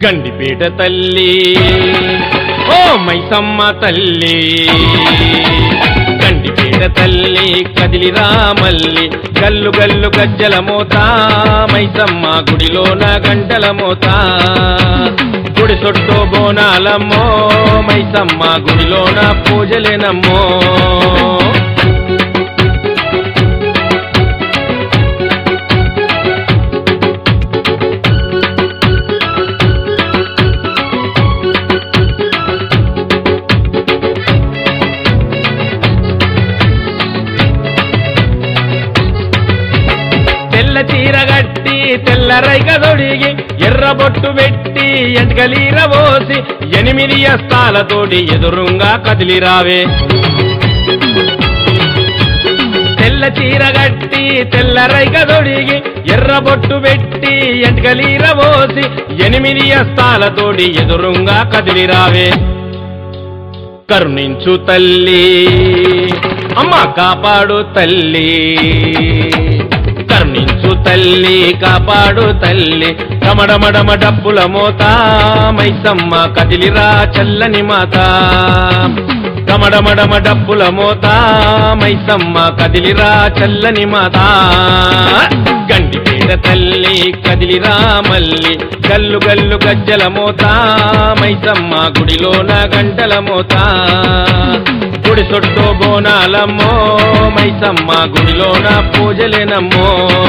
గండిపేట తల్లి ఓ మైసమ్మ తల్లి గండిపేట తల్లి కదిలిరా మల్లి గల్లు గల్లు గజ్జల మోత మైసమ్మ గుడిలోన గంటల మోత గుడి చుట్టూ బోనాలమ్మో మైసమ్మ గుడిలోన పూజలేనమ్మో తెల్ల చీర గట్టి తెల్ల రైక తొడిగి ఎర్ర బొట్టు పెట్టి ఎంటకలీర పోసి ఎనిమిది అస్తాలతోటి ఎదురుంగా కదిలిరావే తెల్ల చీర గట్టి తెల్ల రైక తొడిగి ఎర్ర బొట్టు పెట్టి ఎంటకలీర పోసి ఎనిమిది అస్తాలతోటి ఎదురుంగా కదిలిరావే కరుణించు తల్లి అమ్మ కాపాడు తల్లి కరుణించు తల్లి కాపాడు తల్లి డమడమడమ డబ్బుల మోత మైసమ్మ కదిలిరా చల్లని మాత డమడమడమ డబ్బుల మోత మైసమ్మ కదిలిరా చల్లని మాత గండిపేట తల్లి కదిలిరా మల్లి గల్లు గల్లు గజ్జల మోత మైసమ్మ గుడిలోన గంటల మోత గుడి చుట్టూ బోనాలమ్మో మైసమ్మ గుడిలోన పూజలేనమ్మో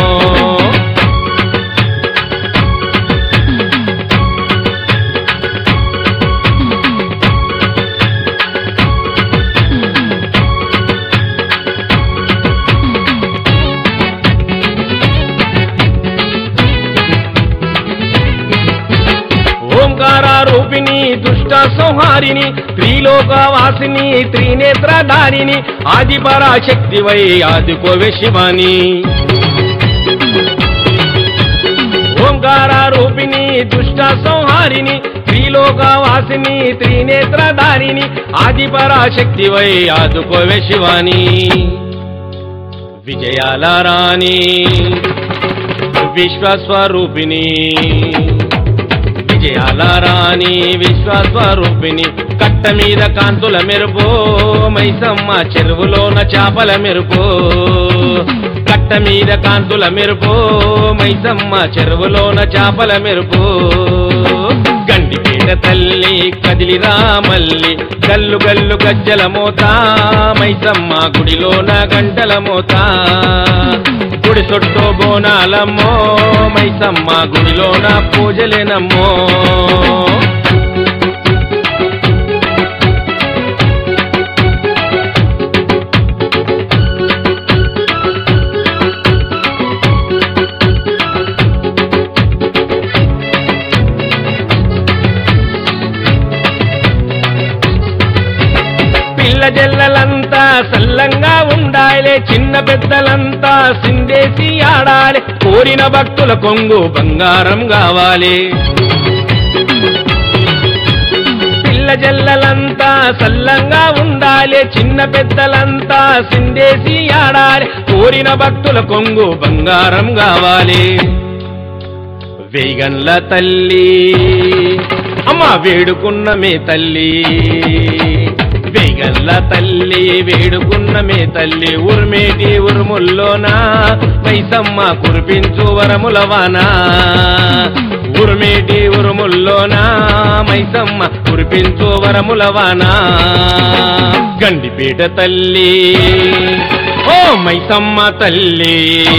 ఓంకార రూపిణి దుష్ట సంహారిణి త్రిలోకవాసిని త్రినేత్రధారిణి ఆది పరాశక్తివై ఆదికోవే శివాని ఓంకార రూపిణి దుష్ట సంహారిణి త్రిలోకవాసిని త్రినేత్రధారిణి ఆది పరాశక్తివై ఆదుకోవే శివాని విజయాల రాణి విశ్వస్వరూపిణి విజయాల రాణి విశ్వస్వరూపిణి కట్ట మీద కాంతుల మెరుపు మైసమ్మ చెరువులోన చేపల మెరుపు కట్ట మీద కాంతుల మెరుపు మైసమ్మ చెరువులోన చేపల మెరుపు గండిపేట తల్లి కదిలిరా మల్లి గల్లు గల్లు గజ్జల మోత మైసమ్మ గుడిలోన గంటల మోత గుడి చుట్టూ బోనాలమ్మో మైసమ్మ గుడిలోన పూజలేనమ్మో పిల్ల జల్లలంతా సల్లంగా ఉండాలే చిన్న పెద్దలంతా సిందేసి ఆడాలి కోరిన భక్తుల కొంగు బంగారం కావాలి పిల్ల జల్లలంతా సల్లంగా ఉండాలి చిన్న పెద్దలంతా సిందేసి ఆడాలి కోరిన భక్తుల కొంగు బంగారం కావాలి వేగన్ల తల్లి అమ్మ వేడుకున్న మే తల్లి వేగన్ల తల్లి వేడుకున్న మే తల్లి ఉర్మేటి ఉరుముల్లోనా మైసమ్మ కురిపించు వరములవానా ఉరుమేటి ఉరుముల్లోనా మైసమ్మ కురిపించు వరములవానా గండిపేట తల్లి ఓ మైసమ్మ తల్లి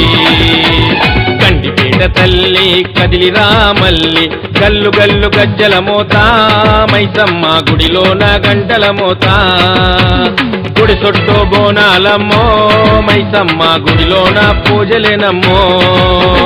గండిపేట తల్లి కదిలిరా మల్లి గల్లు గల్లు గజ్జల మోత మైసమ్మ గుడిలోన గంటల మోత గుడి చుట్టూ బోనాలమ్మో మైసమ్మ గుడిలోన పూజలేనమ్మో